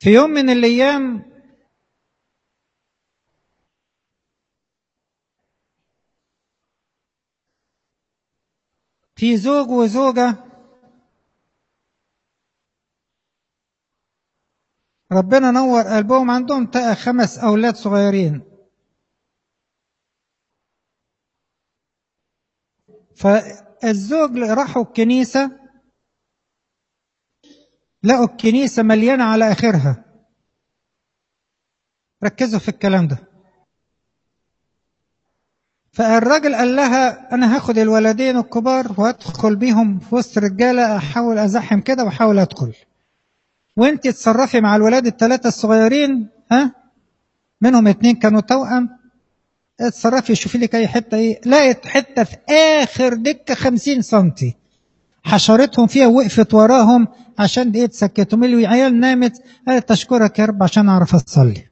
في يوم من الأيام في زوج وزوجة ربنا نور قلبهم عندهم خمس أولاد صغيرين فالزوج راحوا الكنيسة لقوا الكنيسة مليانة على آخرها ركزوا في الكلام ده فالراجل قال لها أنا هاخد الولدين الكبار وأدخل بيهم في وسط رجالة أحاول أزحم كده وأحاول أدخل وأنت تتصرفي مع الولاد الثلاثة الصغيرين ها منهم اتنين كانوا توأم اتصرفي شوفي لك أي حتة إيه لقيت حتة في آخر دكة خمسين سنتي حشرتهم فيها وقفت وراهم عشان ايه تسكتهم العيال نامت قالت اشكرك يا رب عشان اعرف اصلي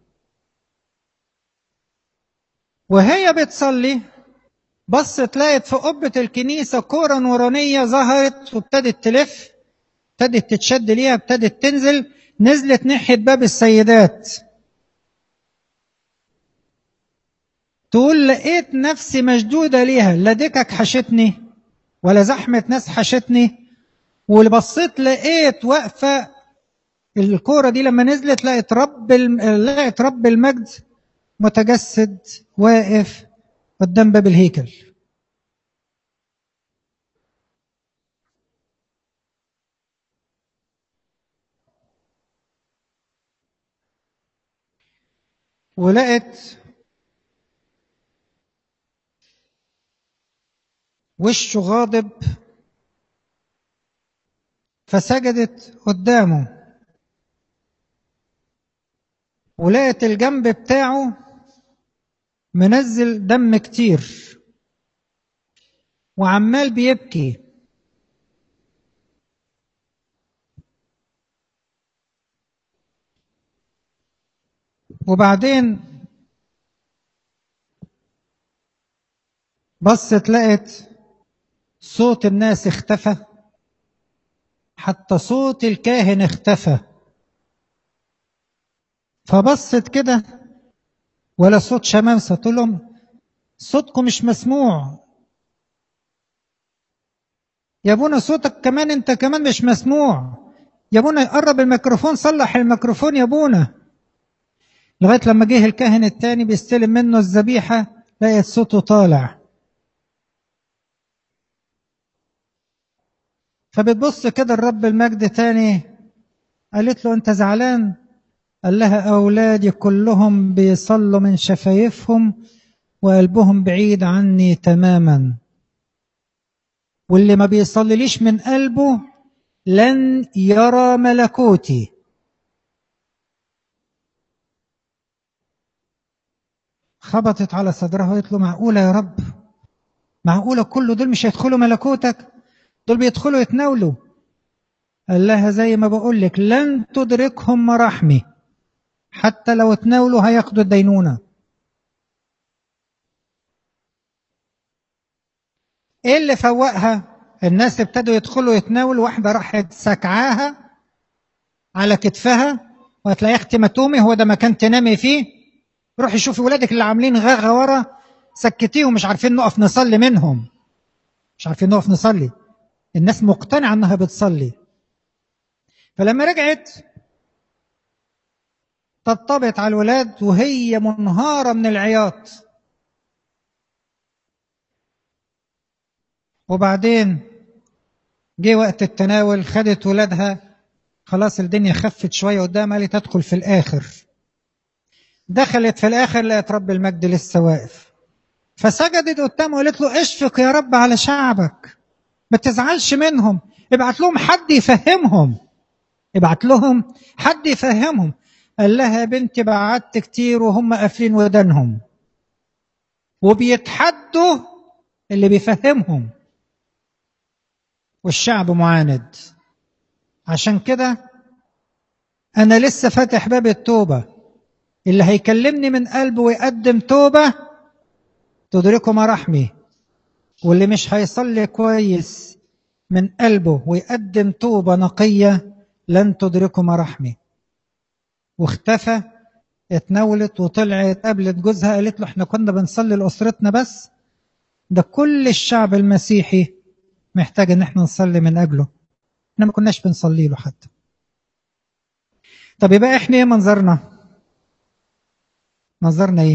وهي بتصلي بصت لقت في قبة الكنيسة كورة نورانية ظهرت وابتدت تلف ابتدت تتشد ليها ابتدت تنزل نزلت ناحية باب السيدات تقول لقيت نفسي مشدودة ليها لا دكك حشتني ولا زحمة ناس حشتني واللي بصيت لقيت واقفة الكورة دي لما نزلت لقيت رب لقيت رب المجد متجسد واقف قدام باب الهيكل ولقت وشه غاضب فسجدت قدامه ولقت الجنب بتاعه منزل دم كتير وعمال بيبكي وبعدين بصت لقت صوت الناس اختفى حتى صوت الكاهن اختفى فبصت كده ولا صوت شمامسة تقول لهم صوتكم مش مسموع يا ابونا صوتك كمان انت كمان مش مسموع يا ابونا قرب الميكروفون صلح الميكروفون يا ابونا لغايه لما جه الكاهن التاني بيستلم منه الذبيحه لقيت صوته طالع فبتبص كده الرب المجد تاني قالت له انت زعلان قال لها اولادي كلهم بيصلوا من شفايفهم وقلبهم بعيد عني تماما واللي ما بيصليليش من قلبه لن يرى ملكوتي خبطت على صدرها وقالت له معقوله يا رب معقوله كل دول مش هيدخلوا ملكوتك دول بيدخلوا يتناولوا قال لها زي ما بقول لك لن تدركهم مراحمي حتى لو تناولوا هياخدوا الدينونه ايه اللي فوقها الناس ابتدوا يدخلوا يتناولوا واحده راحت سكعاها على كتفها وهتلاقي اختي ما تقومي هو ده مكان تنامي فيه روحي شوفي ولادك اللي عاملين غاغه ورا سكتيهم مش عارفين نقف نصلي منهم مش عارفين نقف نصلي الناس مقتنعه انها بتصلي فلما رجعت طبطبت على الولاد وهي منهاره من العياط وبعدين جه وقت التناول خدت ولادها خلاص الدنيا خفت شويه قدام قالت تدخل في الاخر دخلت في الاخر لقت رب المجد لسه واقف فسجدت قدامه وقالت له اشفق يا رب على شعبك ما تزعلش منهم ابعت لهم حد يفهمهم ابعت لهم حد يفهمهم قال لها يا بنتي بعت كتير وهم قافلين ودانهم وبيتحدوا اللي بيفهمهم والشعب معاند عشان كده انا لسه فاتح باب التوبه اللي هيكلمني من قلبه ويقدم توبه تدركه مراحمي واللي مش هيصلي كويس من قلبه ويقدم توبه نقيه لن تدركه مراحمي واختفى اتناولت وطلعت قابلت جوزها قالت له احنا كنا بنصلي لأسرتنا بس ده كل الشعب المسيحي محتاج ان احنا نصلي من اجله احنا ما كناش بنصلي له حتى طب يبقى احنا ايه منظرنا منظرنا ايه